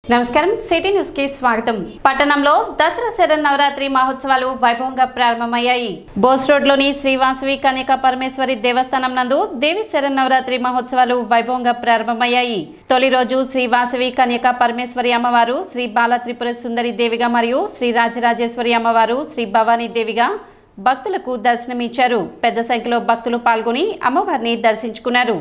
నమస్కారం city news కి స్వాగతం పట్టణంలో దసరా శరణ్ నవరాత్రి మహోత్సవాలు వైభవంగా ప్రారంభమయ్యాయి బోస్ రోడ్లోని శ్రీ వాసవి కన్యకా పరమేశ్వరి దేవస్థానం నందు దేవి శరణ్ నవరాత్రి మహోత్సవాలు వైభవంగా ప్రారంభమయ్యాయి తొలి రోజు శ్రీ వాసవి కన్యకా పరమేశ్వరి అమ్మవారు శ్రీ బాల త్రిపుర సుందరి దేవిగా మరియు శ్రీ రాజరాజేశ్వరి అమ్మవారు శ్రీ భవానీ దేవిగా భక్తులకు దర్శనమిచ్చారు పెద్ద సంఖ్యలో భక్తులు పాల్గొని అమ్మవారిని దర్శించుకున్నారు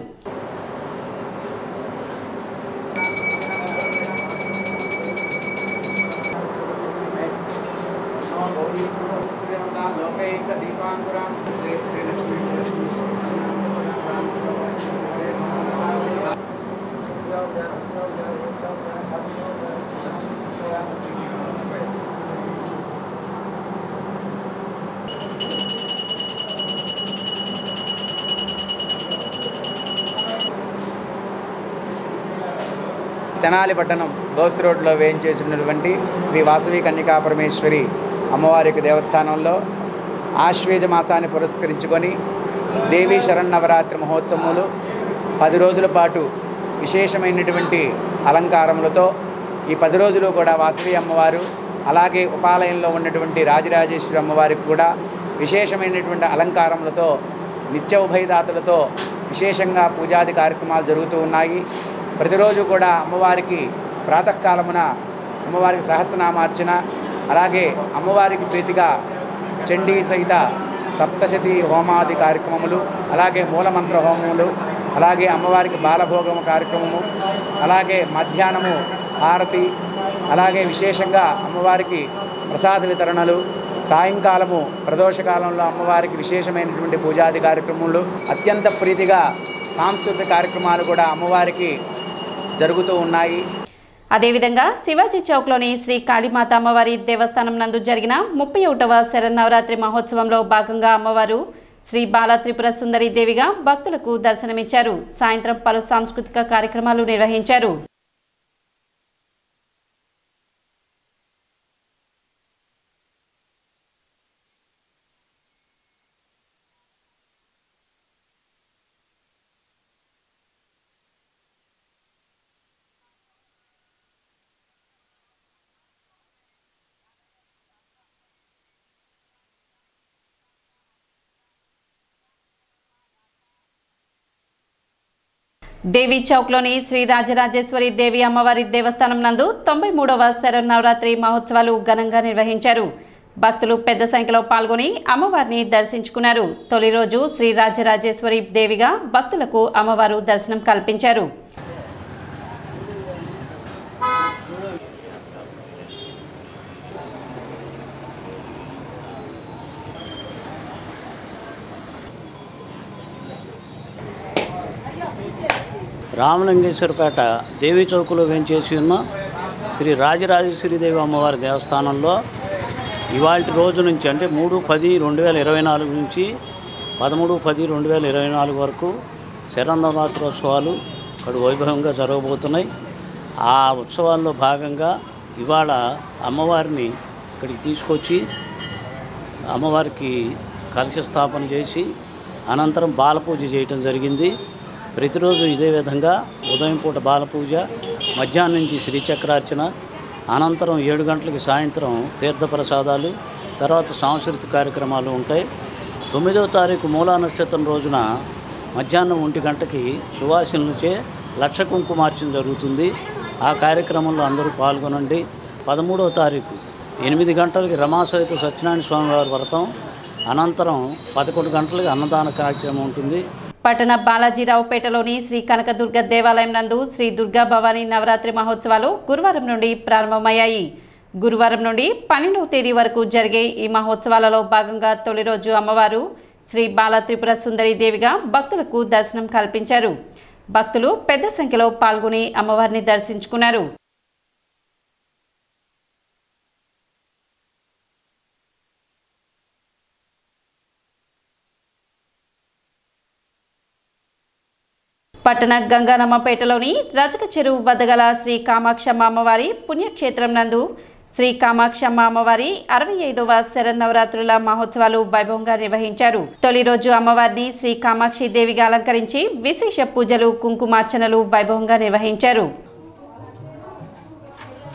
తెనాలి పట్టణం దోస్ రోడ్లో వేయించేసినటువంటి శ్రీ వాసవి కన్యకా పరమేశ్వరి అమ్మవారి యొక్క దేవస్థానంలో ఆశ్వేజ మాసాన్ని పురస్కరించుకొని దేవీ శరన్నవరాత్రి మహోత్సవములు పది రోజుల పాటు విశేషమైనటువంటి అలంకారములతో ఈ పది రోజులు కూడా వాసవి అమ్మవారు అలాగే ఉపాలయంలో ఉన్నటువంటి రాజరాజేశ్వరి అమ్మవారికి కూడా విశేషమైనటువంటి అలంకారములతో నిత్య ఉభయదాతలతో విశేషంగా పూజాది కార్యక్రమాలు జరుగుతూ ఉన్నాయి ప్రతిరోజు కూడా అమ్మవారికి ప్రాతకాలమున అమ్మవారికి సహస్రనామార్చన అలాగే అమ్మవారికి ప్రీతిగా చండీ సహిత సప్తశతి హోమాది కార్యక్రమములు అలాగే మూలమంత్ర హోమములు అలాగే అమ్మవారికి బాలభోగము కార్యక్రమము అలాగే మధ్యాహ్నము హారతి అలాగే విశేషంగా అమ్మవారికి ప్రసాద వితరణలు సాయంకాలము ప్రదోషకాలంలో అమ్మవారికి విశేషమైనటువంటి పూజాది కార్యక్రమాలు అత్యంత ప్రీతిగా సాంస్కృతిక కార్యక్రమాలు కూడా అమ్మవారికి జరుగుతూ ఉన్నాయి అదేవిధంగా శివాజీ చౌక్లోని శ్రీ కాళీమాత అమ్మవారి దేవస్థానం నందు జరిగిన ముప్పై ఒకటవ శరన్నవరాత్రి మహోత్సవంలో భాగంగా అమ్మవారు శ్రీ బాల త్రిపుర సుందరి దేవిగా భక్తులకు దర్శనమిచ్చారు సాయంత్రం పలు సాంస్కృతిక కార్యక్రమాలు నిర్వహించారు దేవి చౌక్లోని శ్రీ రాజరాజేశ్వరి దేవి అమ్మవారి దేవస్థానం నందు తొంభై మూడవ శరన్నవరాత్రి మహోత్సవాలు ఘనంగా నిర్వహించారు భక్తులు పెద్ద సంఖ్యలో పాల్గొని అమ్మవారిని దర్శించుకున్నారు తొలి రోజు శ్రీ రాజరాజేశ్వరి దేవిగా భక్తులకు అమ్మవారు దర్శనం కల్పించారు రామలింగేశ్వరపేట దేవి చౌకులో వేంచేసి ఉన్న శ్రీ రాజరాజేశ్వరీదేవి అమ్మవారి దేవస్థానంలో ఇవాళ రోజు నుంచి అంటే మూడు పది రెండు వేల ఇరవై నాలుగు నుంచి పదమూడు పది రెండు వేల ఇరవై నాలుగు వరకు శరన్నవరాత్రోత్సవాలు ఇక్కడ వైభవంగా జరగబోతున్నాయి ఆ ఉత్సవాల్లో భాగంగా ఇవాళ అమ్మవారిని ఇక్కడికి తీసుకొచ్చి అమ్మవారికి కలశ స్థాపన చేసి అనంతరం బాలపూజ చేయటం జరిగింది ప్రతిరోజు ఇదే విధంగా ఉదయం పూట బాలపూజ మధ్యాహ్నం నుంచి శ్రీచక్రార్చన అనంతరం ఏడు గంటలకి సాయంత్రం తీర్థప్రసాదాలు తర్వాత సాంస్కృతిక కార్యక్రమాలు ఉంటాయి తొమ్మిదవ తారీఖు మూలా నక్షత్రం రోజున మధ్యాహ్నం ఒంటి గంటకి సువాసినులచే లక్ష కుంకుమార్చన జరుగుతుంది ఆ కార్యక్రమంలో అందరూ పాల్గొనండి పదమూడవ తారీఖు ఎనిమిది గంటలకి రమాసహిత సత్యనారాయణ స్వామి వారి వ్రతం అనంతరం పదకొండు గంటలకి అన్నదాన కార్యక్రమం ఉంటుంది పట్టణ బాలాజీరావుపేటలోని శ్రీ కనకదుర్గ దేవాలయం నందు శ్రీ దుర్గా భవానీ నవరాత్రి మహోత్సవాలు గురువారం నుండి ప్రారంభమయ్యాయి గురువారం నుండి పన్నెండవ తేదీ వరకు జరిగే ఈ మహోత్సవాలలో భాగంగా తొలి రోజు అమ్మవారు శ్రీ బాల త్రిపుర సుందరి దేవిగా భక్తులకు దర్శనం కల్పించారు భక్తులు పెద్ద సంఖ్యలో పాల్గొని అమ్మవారిని దర్శించుకున్నారు పట్టణ గంగానమ్మపేటలోని రజక చెరువు వద్ద గల శ్రీ కామాక్షమ్మ అమ్మవారి పుణ్యక్షేత్రం నందు శ్రీ కామాక్షమ్మ అమ్మవారి అరవై ఐదవ శరన్నవరాత్రుల మహోత్సవాలు వైభవంగా నిర్వహించారు తొలి రోజు అమ్మవారిని శ్రీ కామాక్షి దేవిగా అలంకరించి విశేష పూజలు కుంకుమార్చనలు వైభవంగా నిర్వహించారు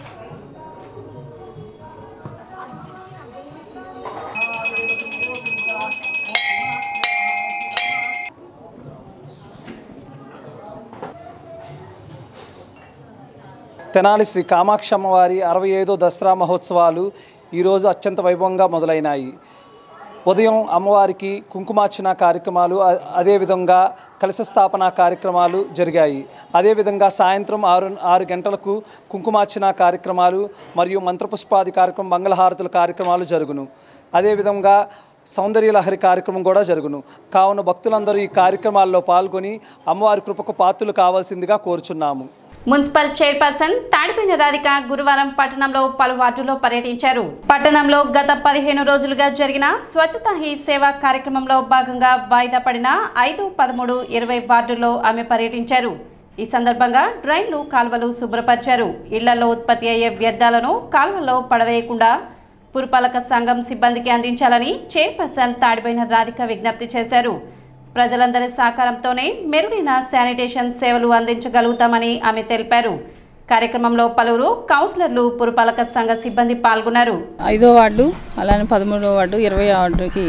తెనాలి శ్రీ కామాక్షి అమ్మవారి అరవై ఐదో దసరా మహోత్సవాలు ఈరోజు అత్యంత వైభవంగా మొదలైనాయి ఉదయం అమ్మవారికి కుంకుమార్చన కార్యక్రమాలు అ- అదేవిధంగా కలశ స్థాపన కార్యక్రమాలు జరిగాయి అదేవిధంగా సాయంత్రం ఆరు ఆరు గంటలకు కుంకుమార్చన కార్యక్రమాలు మరియు మంత్రపుష్పాది కార్యక్రమం మంగళహారతుల కార్యక్రమాలు జరుగును అదేవిధంగా సౌందర్య లహరి కార్యక్రమం కూడా జరుగును కావున భక్తులందరూ ఈ కార్యక్రమాల్లో పాల్గొని అమ్మవారి కృపకు పాత్రలు కావాల్సిందిగా కోరుచున్నాము మున్సిపల్ చైర్పర్సన్ తాడిపోయిన రాధిక గురువారం పట్టణంలో పలు వార్డుల్లో పర్యటించారు పట్టణంలో గత పదిహేను రోజులుగా జరిగిన స్వచ్ఛతా హీ సేవా కార్యక్రమంలో భాగంగా వాయిదా పడిన ఐదు పదమూడు ఇరవై వార్డుల్లో ఆమె పర్యటించారు ఈ సందర్భంగా డ్రైన్లు కాల్వలు శుభ్రపరిచారు ఇళ్లలో ఉత్పత్తి అయ్యే వ్యర్థాలను కాల్వల్లో పడవేయకుండా పురపాలక సంఘం సిబ్బందికి అందించాలని చైర్పర్సన్ తాడిపోయిన రాధిక విజ్ఞప్తి చేశారు ప్రజలందరి సహకారంతోనే మెరుగైన శానిటేషన్ సేవలు అందించగలుగుతామని ఆమె తెలిపారు కార్యక్రమంలో పలువురు కౌన్సిలర్లు పురపాలక సంఘ సిబ్బంది పాల్గొన్నారు ఐదో వార్డు అలానే పదమూడో వార్డు ఇరవై వార్డుకి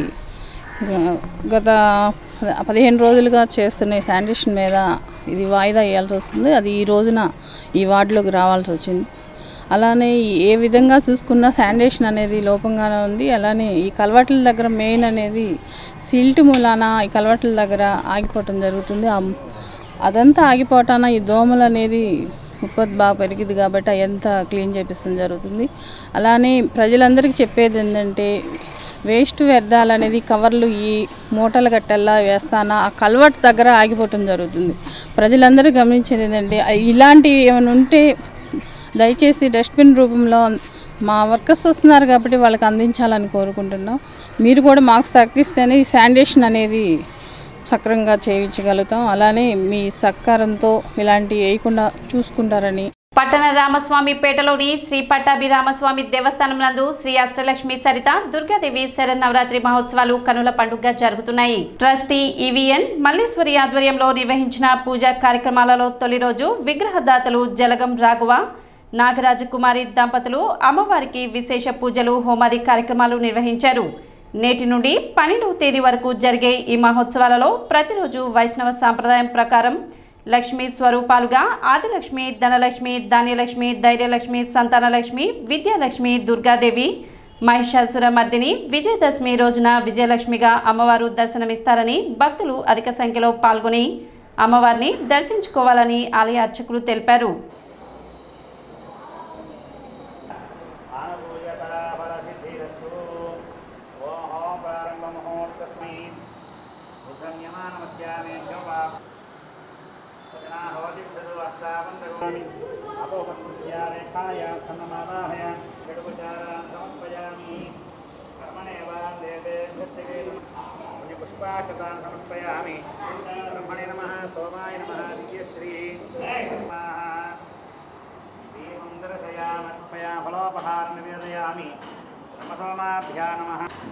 గ- గత పదిహేను రోజులుగా చేస్తున్న శానిటేషన్ మీద ఇది వాయిదా వేయాల్సి వస్తుంది అది ఈ రోజున ఈ వార్డులోకి రావాల్సి వచ్చింది అలానే ఏ విధంగా చూసుకున్నా శానిటేషన్ అనేది లోపంగానే ఉంది అలానే ఈ కలవట్ల దగ్గర మెయిన్ అనేది సిల్ట్ మూలాన ఈ కలవట్ల దగ్గర ఆగిపోవటం జరుగుతుంది ఆ- అదంతా ఆగిపోవటాన ఈ దోమలు అనేది ఉత్పత్తి బాగా పెరిగింది కాబట్టి అదంతా క్లీన్ చేపిస్తాం జరుగుతుంది అలానే ప్రజలందరికీ చెప్పేది ఏంటంటే వేస్ట్ వ్యర్థాలు అనేది కవర్లు ఈ మూటల గట్టెల్లా వేస్తానా ఆ కల్వర్ట్ దగ్గర ఆగిపోవటం జరుగుతుంది ప్రజలందరూ గమనించేది ఏంటంటే ఆ ఇలాంటివి ఏమైనా ఉంటే దయచేసి డస్ట్బిన్ రూపంలో మా వర్కర్స్ వస్తున్నారు కాబట్టి వాళ్ళకి అందించాలని కోరుకుంటున్నాం మీరు కూడా మాకు సహకరిస్తేనే ఈ శానిటేషన్ అనేది సక్రంగా చేయించగలుగుతాం అలానే మీ సహకారంతో ఇలాంటివి వేయకుండా చూసుకుంటారని పట్టణ రామస్వామి పేటలోని శ్రీ పట్టాభిరామస్వామి దేవస్థానం నందు శ్రీ అష్టలక్ష్మి సరిత దుర్గాదేవి శరన్నవరాత్రి మహోత్సవాలు కనుల పండుగ జరుగుతున్నాయి ట్రస్టీ ఈవీఎన్ మల్లేశ్వరి ఆధ్వర్యంలో నిర్వహించిన పూజా కార్యక్రమాలలో తొలి రోజు విగ్రహదాతలు జలగం రాఘవ నాగరాజు కుమారి దంపతులు అమ్మవారికి విశేష పూజలు హోమాది కార్యక్రమాలు నిర్వహించారు నేటి నుండి పన్నెండవ తేదీ వరకు జరిగే ఈ మహోత్సవాలలో ప్రతిరోజు వైష్ణవ సాంప్రదాయం ప్రకారం లక్ష్మీ స్వరూపాలుగా ఆదిలక్ష్మి ధనలక్ష్మి ధాన్యలక్ష్మి ధైర్యలక్ష్మి సంతానలక్ష్మి విద్యాలక్ష్మి దుర్గాదేవి మహిషాసుర మర్దిని విజయదశమి రోజున విజయలక్ష్మిగా అమ్మవారు దర్శనమిస్తారని భక్తులు అధిక సంఖ్యలో పాల్గొని అమ్మవారిని దర్శించుకోవాలని ఆలయ అర్చకులు తెలిపారు పుష్పాక్షతాన్ని సమర్పయామి బ్రహ్మణే నమ సోమాయ నమ విద్యశ్రీ శ్రీమందరశయామర్పయా ఫలోపహార నివేదయామి బ్రహ్మసోమాభ్యా నమ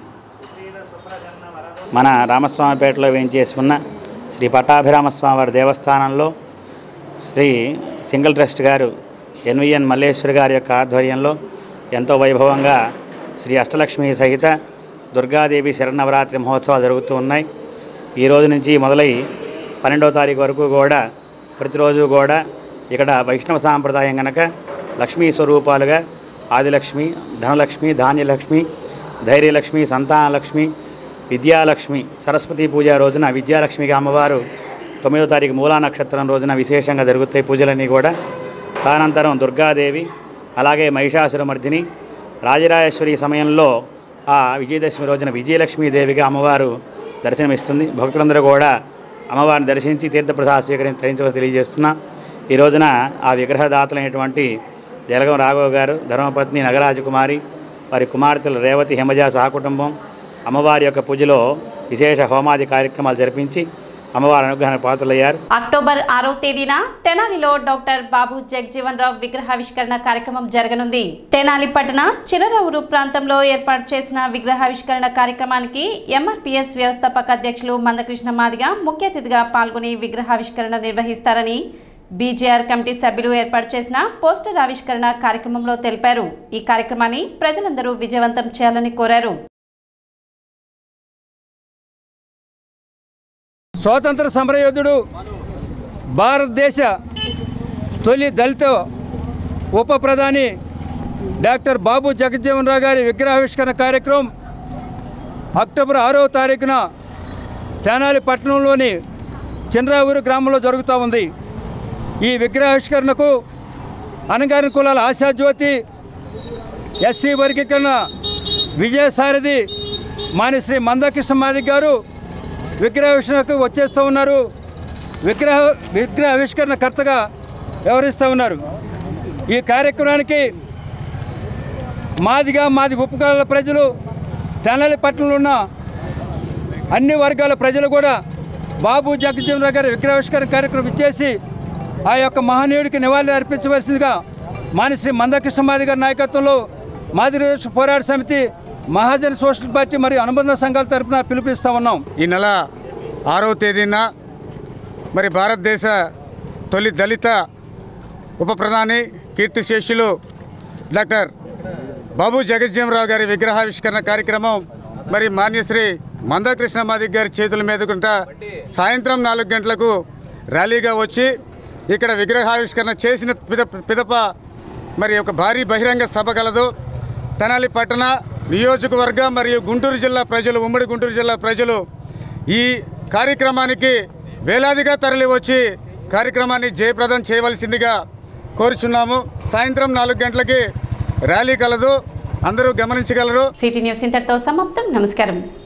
మన రామస్వామిపేటలో వేయించేసి ఉన్న శ్రీ పట్టాభిరామస్వామి వారి దేవస్థానంలో శ్రీ సింగిల్ ట్రస్ట్ గారు ఎన్విఎన్ మల్లేశ్వరి గారి యొక్క ఆధ్వర్యంలో ఎంతో వైభవంగా శ్రీ అష్టలక్ష్మి సహిత దుర్గాదేవి శరణవరాత్రి మహోత్సవాలు జరుగుతూ ఉన్నాయి ఈ రోజు నుంచి మొదలై పన్నెండవ తారీఖు వరకు కూడా ప్రతిరోజు కూడా ఇక్కడ వైష్ణవ సాంప్రదాయం కనుక లక్ష్మీ స్వరూపాలుగా ఆదిలక్ష్మి ధనలక్ష్మి ధాన్యలక్ష్మి ధైర్యలక్ష్మి సంతానలక్ష్మి విద్యాలక్ష్మి సరస్వతి పూజ రోజున విద్యాలక్ష్మిగా అమ్మవారు తొమ్మిదో తారీఖు మూలా నక్షత్రం రోజున విశేషంగా జరుగుతాయి పూజలన్నీ కూడా తదనంతరం దుర్గాదేవి అలాగే మహిషాసురమర్దిని రాజరాజేశ్వరి సమయంలో ఆ విజయదశమి రోజున విజయలక్ష్మీదేవిగా అమ్మవారు దర్శనమిస్తుంది భక్తులందరూ కూడా అమ్మవారిని దర్శించి తీర్థప్రసాద స్వీకరించవలసి తెలియజేస్తున్నా ఈ రోజున ఆ విగ్రహదాతలైనటువంటి జలగం రాఘవ గారు ధర్మపత్ని నగరాజకుమారి వారి కుమార్తెలు రేవతి హిమజ సహకుటుంబం అమ్మవారి యొక్క పూజలో విశేష హోమాది కార్యక్రమాలు జరిపించి అమ్మవారి అనుగ్రహానికి పాత్రలయ్యారు అక్టోబర్ ఆరో తేదీన తెనాలిలో డాక్టర్ బాబు జగజీవన్ రావు విగ్రహావిష్కరణ కార్యక్రమం జరగనుంది తెనాలి పట్టణ చిరరవురు ప్రాంతంలో ఏర్పాటు చేసిన విగ్రహావిష్కరణ కార్యక్రమానికి ఎంఆర్పిఎస్ వ్యవస్థాపక అధ్యక్షులు మందకృష్ణ మాదిగ ముఖ్య అతిథిగా పాల్గొని విగ్రహావిష్కరణ నిర్వహిస్తారని బీజేఆర్ కమిటీ సభ్యులు ఏర్పాటు చేసిన పోస్టర్ ఆవిష్కరణ కార్యక్రమంలో తెలిపారు ఈ కార్యక్రమాన్ని ప్రజలందరూ విజయవంతం చేయాలని కోరారు స్వాతంత్ర సమరయోధుడు భారతదేశ తొలి దళిత ఉప ప్రధాని డాక్టర్ బాబు జగజ్జీవన్ రావు గారి విగ్రహావిష్కరణ కార్యక్రమం అక్టోబర్ ఆరవ తారీఖున తెనాలి పట్టణంలోని చిన్నరావూరు గ్రామంలో జరుగుతూ ఉంది ఈ విగ్రహావిష్కరణకు అనగారిన కులాల ఆశాజ్యోతి ఎస్సీ వర్గీకరణ విజయసారథి మానిశ్రీ మందకృష్ణ మాదిక్ గారు విగ్రహావిష్కరణకు వచ్చేస్తూ ఉన్నారు విగ్రహ విగ్రహావిష్కరణ కర్తగా వ్యవహరిస్తూ ఉన్నారు ఈ కార్యక్రమానికి మాదిగా మాది ఉపకాల ప్రజలు తెనాలి పట్టణంలో ఉన్న అన్ని వర్గాల ప్రజలు కూడా బాబు జగజ్జీవనరావు గారి విగ్రహావిష్కరణ కార్యక్రమం ఇచ్చేసి ఆ యొక్క మహనీయుడికి నివాళులు అర్పించవలసిందిగా మానిశ్రీ మందకృష్ణ మాది గారి నాయకత్వంలో మాదిరి పోరాట సమితి మహాజన్ సోషల్ పార్టీ మరియు అనుబంధ సంఘాల తరపున పిలుపునిస్తా ఉన్నాం ఈ నెల ఆరవ తేదీన మరి భారతదేశ తొలి దళిత ఉప ప్రధాని కీర్తిశేషులు డాక్టర్ బాబు జగజ్జీవనరావు గారి విగ్రహావిష్కరణ కార్యక్రమం మరి మాన్యశ్రీ మందకృష్ణ మాదిక్ గారి చేతుల మీదుకుంట సాయంత్రం నాలుగు గంటలకు ర్యాలీగా వచ్చి ఇక్కడ విగ్రహావిష్కరణ చేసిన పిద పిదప మరి ఒక భారీ బహిరంగ సభ కలదు తెనాలి పట్టణ నియోజకవర్గ మరియు గుంటూరు జిల్లా ప్రజలు ఉమ్మడి గుంటూరు జిల్లా ప్రజలు ఈ కార్యక్రమానికి వేలాదిగా తరలి వచ్చి కార్యక్రమాన్ని జయప్రదం చేయవలసిందిగా కోరుచున్నాము సాయంత్రం నాలుగు గంటలకి ర్యాలీ కలదు అందరూ గమనించగలరు సిటీ న్యూస్ ఇంతటితో సమాప్తం నమస్కారం